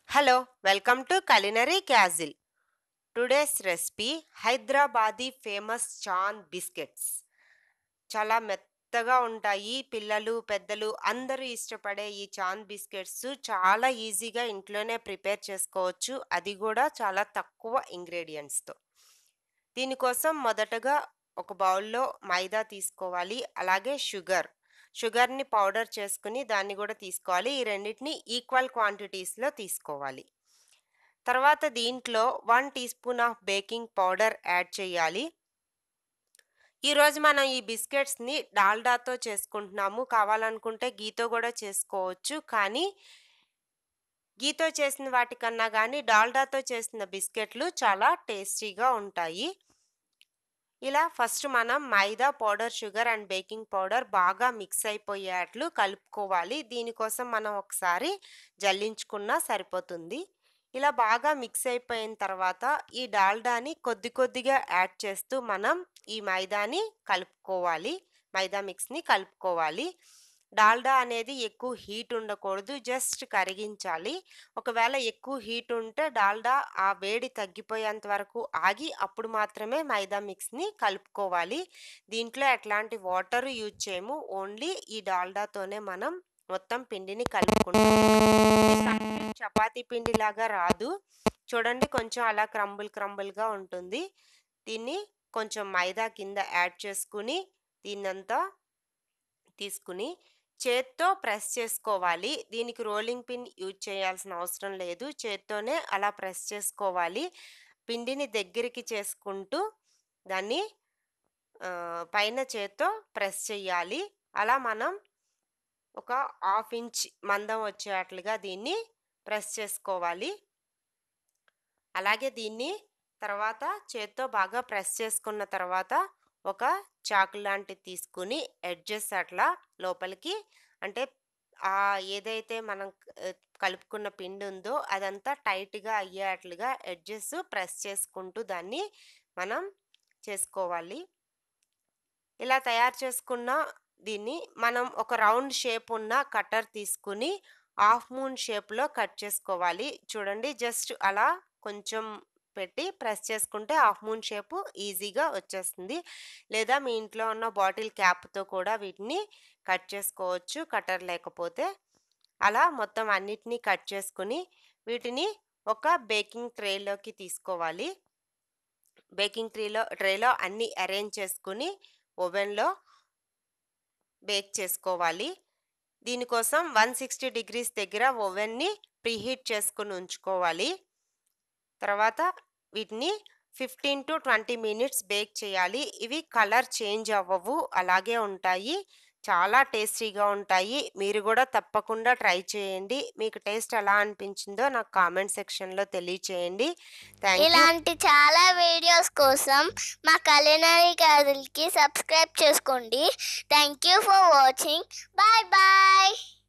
hello welcome to culinary castle today's recipe Hyderabadi famous చాన్ biscuits చాలా మెత్తగా ఉంటాయి పిల్లలు పెద్దలు అందరూ ఇష్టపడే ఈ చాన్ బిస్కెట్స్ చాలా ఈజీగా ఇంట్లోనే ప్రిపేర్ చేసుకోవచ్చు అది కూడా చాలా తక్కువ ఇంగ్రీడియంట్స్తో దీనికోసం మొదటగా ఒక బౌల్లో మైదా తీసుకోవాలి అలాగే షుగర్ షుగర్ని పౌడర్ చేసుకుని దాన్ని కూడా తీసుకోవాలి ఈ రెండింటిని ఈక్వల్ క్వాంటిటీస్లో తీసుకోవాలి తర్వాత దీంట్లో one teaspoon of baking powder add చేయాలి ఈరోజు మనం ఈ బిస్కెట్స్ని డాల్డాతో చేసుకుంటున్నాము కావాలనుకుంటే గీతో కూడా చేసుకోవచ్చు కానీ గీతో చేసిన వాటికన్నా కానీ డాల్డాతో చేసిన బిస్కెట్లు చాలా టేస్టీగా ఉంటాయి ఇలా ఫస్ట్ మనం maida powder sugar and baking powder బాగా మిక్స్ అయిపోయేట్లు కలుపుకోవాలి దీనికోసం మనం ఒకసారి జల్లించుకున్నా సరిపోతుంది ఇలా బాగా మిక్స్ అయిపోయిన తర్వాత ఈ డాల్డాని కొద్ది కొద్దిగా యాడ్ చేస్తూ మనం ఈ మైదాని కలుపుకోవాలి మైదా మిక్స్ని కలుపుకోవాలి డాల్డా అనేది ఎక్కువ హీట్ ఉండకూడదు జస్ట్ కరిగించాలి ఒకవేళ ఎక్కువ హీట్ ఉంటే డాల్డా ఆ వేడి తగ్గిపోయేంత వరకు ఆగి అప్పుడు మాత్రమే మైదా మిక్స్ని కలుపుకోవాలి దీంట్లో ఎట్లాంటి వాటర్ యూజ్ చేయము ఓన్లీ ఈ డాల్డాతోనే మనం మొత్తం పిండిని కలుపుకుంటాం చపాతీ పిండి లాగా రాదు చూడండి కొంచెం అలా క్రంబుల్ క్రంబుల్గా ఉంటుంది దీన్ని కొంచెం మైదా కింద యాడ్ చేసుకుని దీన్నంతా తీసుకుని చేత్తో ప్రెస్ చేసుకోవాలి దీనికి రోలింగ్ పిన్ యూజ్ చేయాల్సిన అవసరం లేదు చేత్తోనే అలా ప్రెస్ చేసుకోవాలి పిండిని దగ్గరికి చేసుకుంటూ దాన్ని పైన చేత్తో ప్రెస్ చేయాలి అలా మనం ఒక హాఫ్ ఇంచ్ మందం వచ్చేటట్లుగా దీన్ని ప్రెస్ చేసుకోవాలి అలాగే దీన్ని తర్వాత చేత్తో బాగా ప్రెస్ చేసుకున్న తర్వాత ఒక చాకు లాంటిది తీసుకుని ఎడ్జెస్ అట్లా లోపలికి అంటే ఆ ఏదైతే మనం కలుపుకున్న పిండి ఉందో అదంతా టైట్గా అయ్యేట్లుగా ఎడ్జెస్ ప్రెస్ చేసుకుంటూ దాన్ని మనం చేసుకోవాలి ఇలా తయారు చేసుకున్న దీన్ని మనం ఒక రౌండ్ షేప్ ఉన్న కటర్ తీసుకుని హాఫ్ మూన్ షేప్లో కట్ చేసుకోవాలి చూడండి జస్ట్ అలా కొంచెం పెట్టి ప్రెస్ చేసుకుంటే హాఫ్ మూన్ షేపు ఈజీగా వచ్చేస్తుంది లేదా మీ ఇంట్లో ఉన్న బాటిల్ క్యాప్తో కూడా వీటిని కట్ చేసుకోవచ్చు కటర్ లేకపోతే అలా మొత్తం అన్నిటినీ కట్ చేసుకుని వీటిని ఒక బేకింగ్ ట్రేలోకి తీసుకోవాలి బేకింగ్ ట్రీలో ట్రేలో అన్నీ అరేంజ్ చేసుకుని ఓవెన్లో బేక్ చేసుకోవాలి దీనికోసం వన్ సిక్స్టీ డిగ్రీస్ దగ్గర ఓవెన్ని ప్రీహీట్ చేసుకుని ఉంచుకోవాలి తర్వాత వీటిని fifteen to twenty minutes bake చేయాలి ఇవి కలర్ చేంజ్ అవ్వవు అలాగే ఉంటాయి చాలా టేస్టీగా ఉంటాయి మీరు కూడా తప్పకుండా ట్రై చేయండి మీకు టేస్ట్ ఎలా అనిపించిందో నాకు కామెంట్ సెక్షన్లో తెలియచేయండి థ్యాంక్ యూ ఇలాంటి చాలా వీడియోస్ కోసం మా కలినరీ క్యాజిల్కి సబ్స్క్రైబ్ చేసుకోండి thank you for watching bye bye